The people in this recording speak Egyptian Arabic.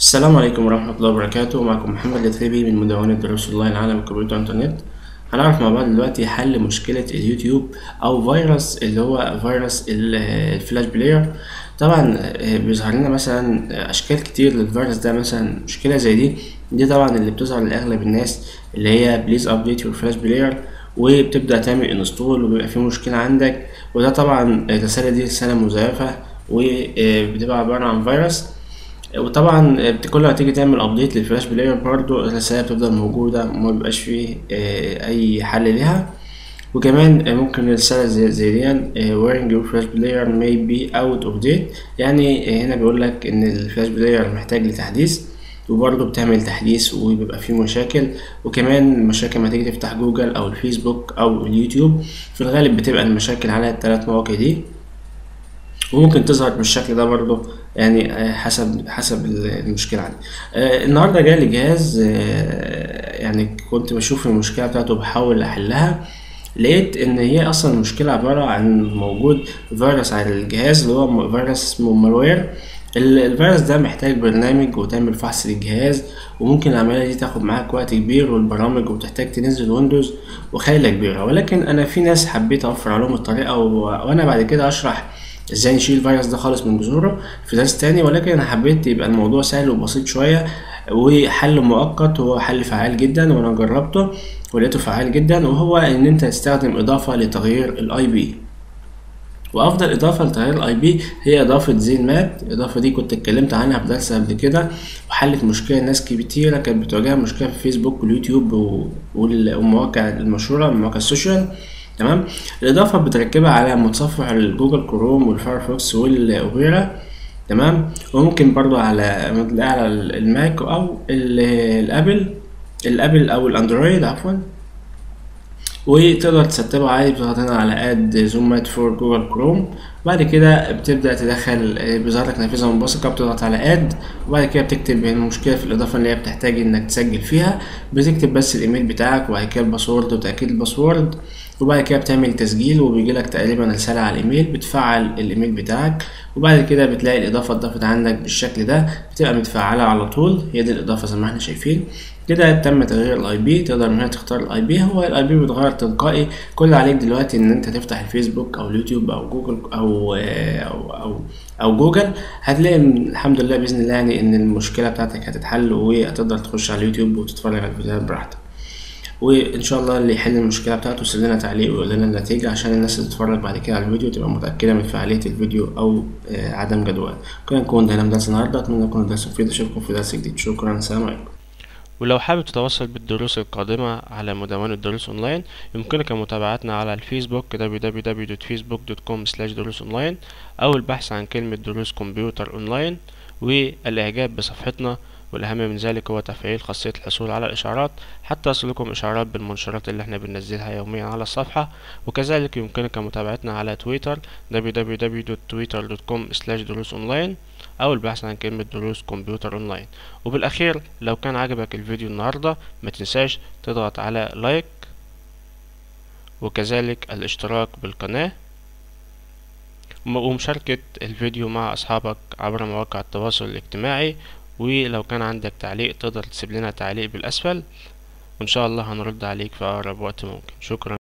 السلام عليكم ورحمة الله وبركاته معكم محمد الثريبي من مدونة دروس أونلاين عالم الكمبيوتر والإنترنت هنعرف مع بعض دلوقتي حل مشكلة اليوتيوب أو فيروس اللي هو فيروس ال- الفلاش بلاير طبعا آه، بيظهر لنا مثلا أشكال كتير للفيروس ده مثلا مشكلة زي دي دي طبعا اللي بتظهر لأغلب الناس اللي هي بليز أبديت يور فلاش بلاير وبتبدأ تعمل انستول وبيبقى في مشكلة عندك وده طبعا الرسالة دي رسالة مزيفة وبتبقى عبارة عن فيروس وطبعا بت- كل ما تيجي تعمل ابديت للفلاش بلاير برضو الرسالة بتفضل موجودة وما بيبقاش فيه آه، أي حل ليها وكمان آه، ممكن رسالة زي, زي دي آه، wearing your flash player may be out of date يعني آه، هنا بيقول لك إن الفلاش بلاير محتاج لتحديث وبرضه بتعمل تحديث وبيبقى فيه مشاكل وكمان مشاكل ما تيجي تفتح جوجل أو الفيسبوك أو اليوتيوب في الغالب بتبقى المشاكل على التلات مواقع دي وممكن تظهر بالشكل ده برضه يعني آه، حسب حسب المشكلة عندي آه، النهاردة جالي جهاز آه، يعني كنت بشوف المشكلة بتاعته بحاول أحلها لقيت إن هي أصلا المشكلة عبارة عن موجود فيروس على الجهاز اللي هو م- فيروس اسمه مالوير ال- الفيروس ده محتاج برنامج وتعمل فحص للجهاز وممكن العملية دي تاخد معاك وقت كبير والبرامج وتحتاج تنزل ويندوز وخيلة كبيرة ولكن أنا في ناس حبيت أوفر عليهم الطريقة و... وأنا بعد كده أشرح ازاي نشيل الفيروس ده خالص من جذوره في درس تاني ولكن انا حبيت يبقى الموضوع سهل وبسيط شوية وحل مؤقت وهو حل فعال جدا وانا جربته ولقيته فعال جدا وهو ان انت تستخدم اضافة لتغيير الاي بي وافضل اضافه لتغيير الاي بي هي اضافه زين مات الاضافه دي كنت اتكلمت عنها في درس قبل كده وحلت مشكله ناس كتيره كانت بتواجهها مشكله في فيسبوك واليوتيوب و- وال- والمواقع المشهوره المواقع السوشيال تمام الاضافه بتركبها على متصفح الجوجل كروم والفايرفوكس والاوبرا تمام وممكن برضو على بتلاقيها على الماك او ال- الابل الابل او الاندرويد عفوا وتقدر تستبها عادي بتضغط هنا على اد زوم مات فور جوجل كروم بعد كده بتبدأ تدخل آه، بيظهر لك نافذة منبثقة بتضغط على اد وبعد كده بتكتب المشكلة في الإضافة اللي هي بتحتاج إنك تسجل فيها بتكتب بس الإيميل بتاعك وبعد كده الباسورد وتأكيد الباسورد وبعد كده بتعمل تسجيل وبيجيلك تقريبا رسالة على الإيميل بتفعل الإيميل بتاعك وبعد كده بتلاقي الإضافة اتضافت عندك بالشكل ده بتبقى متفعلة على طول هي دي الإضافة زي ما احنا شايفين كده تم تغيير الاي بي تقدر من هنا تختار الاي بي هو الاي بي بيتغير تلقائي كل اللي عليك دلوقتي ان انت تفتح الفيسبوك او اليوتيوب او جوجل او او او, أو جوجل هتلاقي من- الحمد لله باذن الله يعني ان المشكله بتاعتك هتتحل وهتقدر تخش على اليوتيوب وتتفرج على الفيديوهات براحتك وان شاء الله اللي يحل المشكله بتاعته يسيب لنا تعليق ويقول لنا النتيجه عشان الناس اللي تتفرج بعد كده على الفيديو تبقى متاكده من فعاليه الفيديو او آه، عدم جدواه كده نكون ده من درس النهارده اتمنى يكون الدرس مفيد اشوفكم في درس جديد شكرا السلام عليكم ولو حابب تتواصل بالدروس القادمة على مدونة دروس أونلاين يمكنك متابعتنا على الفيسبوك www.facebook.com دروس أونلاين أو البحث عن كلمة دروس كمبيوتر أونلاين والإعجاب بصفحتنا والأهم من ذلك هو تفعيل خاصية الحصول على الإشعارات حتى يصلكم إشعارات بالمنشورات اللي احنا بننزلها يوميا على الصفحة وكذلك يمكنك متابعتنا على تويتر www.twitter.com دروس أونلاين أو البحث عن كلمة دروس كمبيوتر أونلاين وبالأخير لو كان عجبك الفيديو النهاردة ما تنساش تضغط على لايك وكذلك الاشتراك بالقناة وم- ومشاركة الفيديو مع أصحابك عبر مواقع التواصل الاجتماعي ولو كان عندك تعليق تقدر تسيب لنا تعليق بالأسفل وإن شاء الله هنرد عليك في أقرب وقت ممكن شكرا